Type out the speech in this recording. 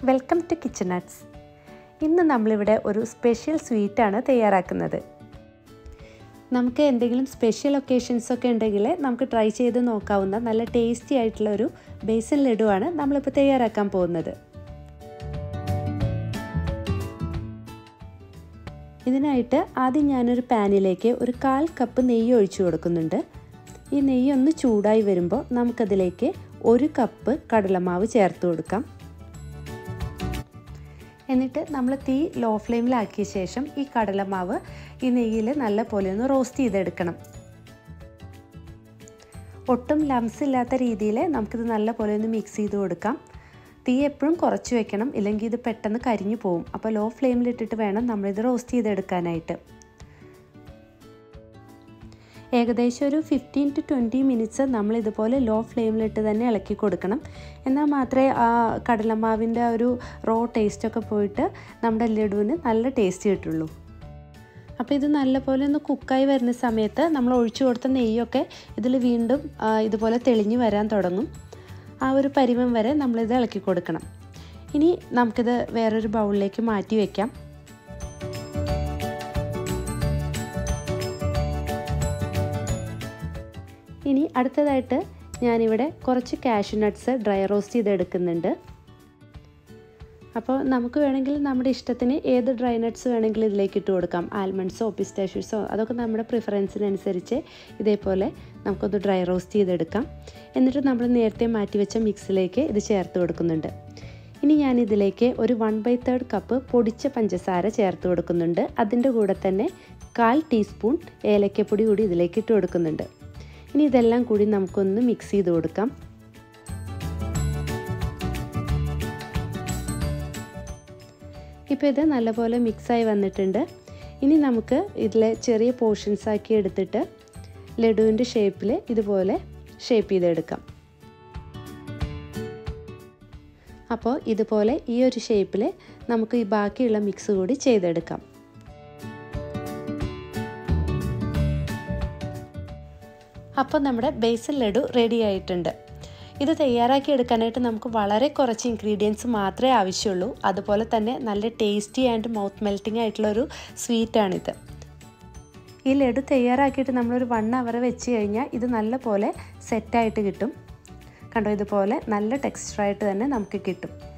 welcome to kitchen nuts ഇന്ന് നമ്മളിവിടെ ഒരു സ്പെഷ്യൽ സ്വീറ്റാണ് തയ്യാറാക്കുന്നത് നമുക്ക് എന്തെങ്കിലും സ്പെഷ്യൽ ഒക്കേഷൻസ് ഒക്കെ ഉണ്ടെങ്കിൽ നമുക്ക് ട്രൈ ചെയ്ത് നോക്കാവുന്ന നല്ല ടേസ്റ്റി ആയിട്ടുള്ള ഒരു ബേസൻ ലഡുവാണ് നമ്മളിപ്പോൾ തയ്യാറാക്കാൻ പോകുന്നത് ഇതിനായിട്ട് ആദ്യം ഞാനൊരു പാനിലേക്ക് ഒരു കാൽ കപ്പ് നെയ്യ് ഒഴിച്ചു കൊടുക്കുന്നുണ്ട് ഈ നെയ്യ് ഒന്ന് ചൂടായി വരുമ്പോൾ നമുക്കതിലേക്ക് ഒരു കപ്പ് കടലമാവ് ചേർത്ത് കൊടുക്കാം എന്നിട്ട് നമ്മൾ തീ ലോ ഫ്ലെയിമിലാക്കിയ ശേഷം ഈ കടലമാവ് ഈ നെയ്യിൽ നല്ല പോലെ ഒന്ന് റോസ്റ്റ് ചെയ്തെടുക്കണം ഒട്ടും ലംസ് ഇല്ലാത്ത രീതിയിൽ നമുക്കിത് നല്ല പോലെ ഒന്ന് മിക്സ് ചെയ്ത് കൊടുക്കാം തീ എപ്പോഴും കുറച്ച് വെക്കണം ഇല്ലെങ്കിൽ ഇത് പെട്ടെന്ന് കരിഞ്ഞു പോകും അപ്പോൾ ലോ ഫ്ലെയിമിലിട്ടിട്ട് വേണം നമ്മളിത് റോസ്റ്റ് ചെയ്തെടുക്കാനായിട്ട് ഏകദേശം ഒരു ഫിഫ്റ്റീൻ ടു ട്വൻറ്റി മിനിറ്റ്സ് നമ്മൾ ഇതുപോലെ ലോ ഫ്ലെയിമിലിട്ട് തന്നെ ഇളക്കി കൊടുക്കണം എന്നാൽ മാത്രമേ ആ കടലമാവിൻ്റെ ഒരു റോ ടേസ്റ്റൊക്കെ പോയിട്ട് നമ്മുടെ ലഡുവിന് നല്ല ടേസ്റ്റ് കിട്ടുള്ളൂ അപ്പോൾ ഇത് നല്ലപോലെ ഒന്ന് കുക്കായി വരുന്ന സമയത്ത് നമ്മൾ ഒഴിച്ചു കൊടുത്ത നെയ്യൊക്കെ ഇതിൽ വീണ്ടും ഇതുപോലെ തെളിഞ്ഞു വരാൻ തുടങ്ങും ആ ഒരു പരിമം വരെ നമ്മളിത് ഇളക്കി കൊടുക്കണം ഇനി നമുക്കിത് വേറൊരു ബൗളിലേക്ക് മാറ്റി വയ്ക്കാം ഇനി അടുത്തതായിട്ട് ഞാനിവിടെ കുറച്ച് കാഷ്യൂ നട്ട്സ് ഡ്രൈ റോസ്റ്റ് ചെയ്തെടുക്കുന്നുണ്ട് അപ്പോൾ നമുക്ക് വേണമെങ്കിൽ നമ്മുടെ ഇഷ്ടത്തിന് ഏത് ഡ്രൈ നട്ട്സ് വേണമെങ്കിലും ഇതിലേക്ക് ഇട്ട് കൊടുക്കാം ആൽമണ്ട്സോ പിസ്റ്റാഷ്യൂസോ അതൊക്കെ നമ്മുടെ പ്രിഫറൻസിനനുസരിച്ച് ഇതേപോലെ നമുക്കൊന്ന് ഡ്രൈ റോസ്റ്റ് ചെയ്തെടുക്കാം എന്നിട്ട് നമ്മൾ നേരത്തെ മാറ്റി വെച്ച മിക്സിലേക്ക് ഇത് ചേർത്ത് കൊടുക്കുന്നുണ്ട് ഇനി ഞാൻ ഇതിലേക്ക് ഒരു വൺ ബൈ തേർഡ് കപ്പ് പൊടിച്ച പഞ്ചസാര ചേർത്ത് കൊടുക്കുന്നുണ്ട് അതിൻ്റെ കൂടെ തന്നെ കാൽ ടീസ്പൂൺ ഏലക്കപ്പൊടി കൂടി ഇതിലേക്ക് ഇട്ട് കൊടുക്കുന്നുണ്ട് ഇനി ഇതെല്ലാം കൂടി നമുക്കൊന്ന് മിക്സ് ചെയ്ത് കൊടുക്കാം ഇപ്പോൾ ഇത് നല്ലപോലെ മിക്സായി വന്നിട്ടുണ്ട് ഇനി നമുക്ക് ഇതിലെ ചെറിയ പോർഷൻസ് ആക്കി എടുത്തിട്ട് ലഡുവിൻ്റെ ഷേപ്പിൽ ഇതുപോലെ ഷേപ്പ് ചെയ്തെടുക്കാം അപ്പോൾ ഇതുപോലെ ഈ ഒരു ഷേപ്പിൽ നമുക്ക് ഈ ബാക്കിയുള്ള മിക്സ് കൂടി ചെയ്തെടുക്കാം അപ്പോൾ നമ്മുടെ ബേസൽ ലഡു റെഡി ആയിട്ടുണ്ട് ഇത് തയ്യാറാക്കി എടുക്കാനായിട്ട് നമുക്ക് വളരെ കുറച്ച് ഇൻഗ്രീഡിയൻസ് മാത്രമേ ആവശ്യമുള്ളൂ അതുപോലെ തന്നെ നല്ല ടേസ്റ്റി ആൻഡ് മൗത്ത് മെൽറ്റിംഗ് ആയിട്ടുള്ളൊരു സ്വീറ്റാണിത് ഈ ലഡു തയ്യാറാക്കിയിട്ട് നമ്മളൊരു വൺ അവർ വെച്ച് കഴിഞ്ഞാൽ ഇത് നല്ല പോലെ സെറ്റായിട്ട് കിട്ടും കണ്ടോ ഇതുപോലെ നല്ല ടെക്സ്ചറായിട്ട് തന്നെ നമുക്ക് കിട്ടും